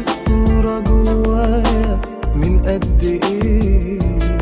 الصورة جوايا من قد ايه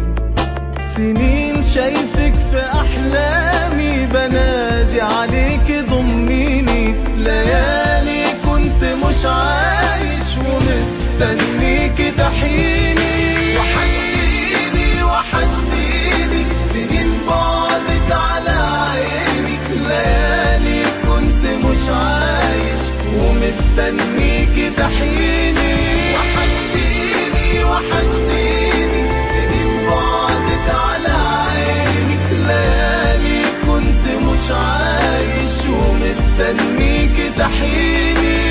سنين شايفك في احلامي بنادي عليك ضميني ليالي كنت مش عايش ومستنيك تحيني وحشتيني وحشتيني سنين بعدت على عينك ليالي كنت مش عايش ومستنيك تحيني وحشتيني وحشتيني سنين بعدت على عينك ليالي كنت مش عايش ومستنيك تحيني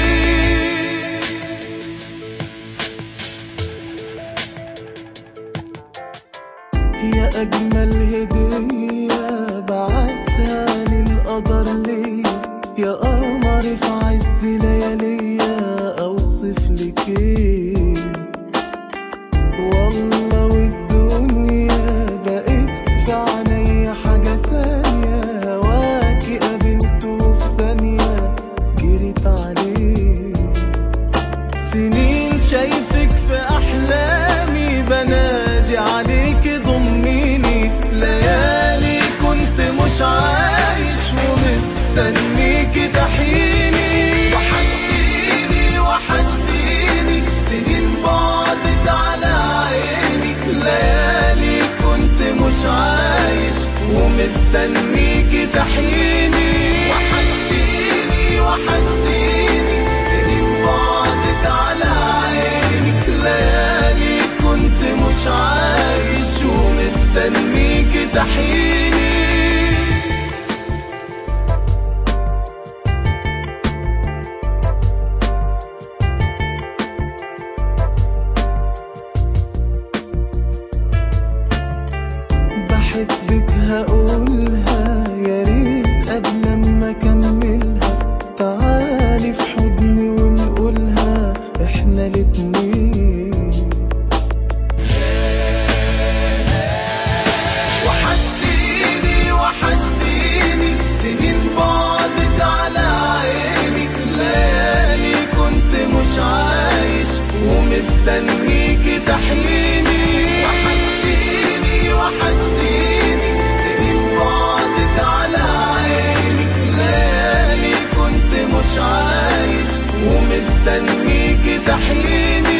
يا أجمل هدية بعتها للقدر ليا يا قمر في عز لياليا أوصف لك إيه والله والدنيا بقت في عينيا حاجة تانية هواكي قابلته في ثانية جريت عليه سنين شايفك في احلامي بنادي عليك ضميني ليالي كنت مش عايش ومستنيك تحيني وحشتيني وحشتيني سنين بعدت على عينك ليالي كنت مش عايش ومستنيك تحيني وحشتيني وحشتيني سنين بعدت على عينك ليالي كنت مش عايش ومستنيك تحيني بحبك هقولها يا ريت قبل ما اكملها تعالي في حضني ونقولها احنا الاتنين وحشتيني وحشتيني سنين بعدت على عينك ليالي كنت مش عايش ومستنيك تحيني وحشتيني وحشتيني سنين بعدت على عينك ليالي كنت مش عايش ومستنيك تحيني